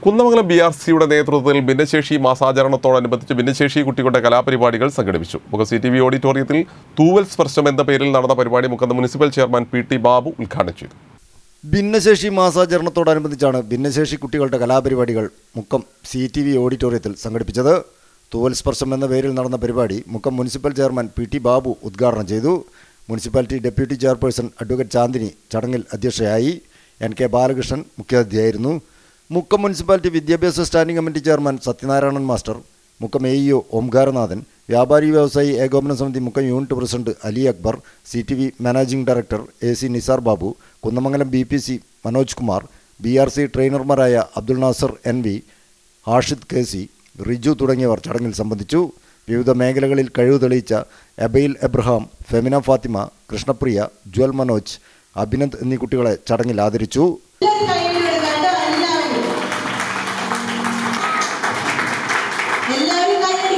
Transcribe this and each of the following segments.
Kunnamangalam B R സിയുടെ നേതൃത്വത്തിൽ ഭിന്നശേഷി മാസാചരണത്തോടനുബന്ധിച്ച് ഭിന്നശേഷി കുട്ടികളുടെ കലാപരിപാടികൾ സംഘടിപ്പിച്ചു മുഖം സി ടി വി ഓഡിറ്റോറിയത്തിൽ തൂവൽ സ്പർശം എന്ന പേരിൽ നടന്ന പരിപാടി മുഖം municipal chairman P T Babu ഉദ്ഘാടനം ചെയ്തു ഭിന്നശേഷി മാസാചരണത്തോടനുബന്ധിച്ചാണ് ഭിന്നശേഷി കുട്ടികളുടെ കലാപരിപാടികൾ മുക്കം സി ടി വി ഓഡിറ്റോറിയത്തിൽ സംഘടിപ്പിച്ചത് തൂവൽ സ്പർശം എന്ന പേരിൽ നടന്ന പരിപാടി Mukkam municipal chairman P T Babu ഉദ്ഘാടനം ചെയ്തു municipality deputy chairperson advocate Chandini ചടങ്ങിൽ അധ്യക്ഷയായി എൻ കെ ബാലകൃഷ്ണൻ മുഖ്യാതിഥിയായിരുന്നു മുക്കം മുനിസിപ്പാലിറ്റി വിദ്യാഭ്യാസ standing committee chairman Sathyanarayanan master Mukkam A EO Omkaranathan വ്യാപാരി വ്യവസായി ഏകോപന സമിതി Mukkam unit president Ali Akbar C T V managing director A C Nisar Babu Kunnamangalam B P C Manoj Kumar B R C ട്രെയിനർമാരായ Abdul Nasar N V Hashid K C Riju തുടങ്ങിയവർ ചടങ്ങിൽ സംബന്ധിച്ചു വിവിധ മേഖലകളിൽ കഴിവ് തെളിയിച്ച എബയിൽ എബ്രഹാം ഫെമിന ഫാത്തിമ കൃഷ്ണപ്രിയ ജ്വൽ മനോജ് അഭിനന്ദ് എന്നീ കുട്ടികളെ ചടങ്ങിൽ ആദരിച്ചു എല്ലാവരും കൈയടി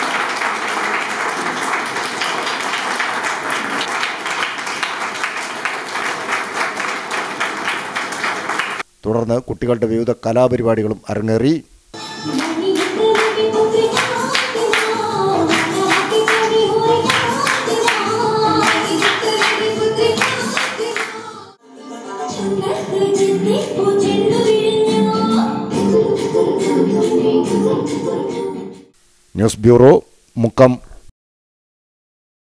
തുടർന്ന് കുട്ടികളുടെ വിവിധ കലാപരിപാടികളും അരങ്ങേറി ന്യൂസ് ബ്യൂറോ മുക്കം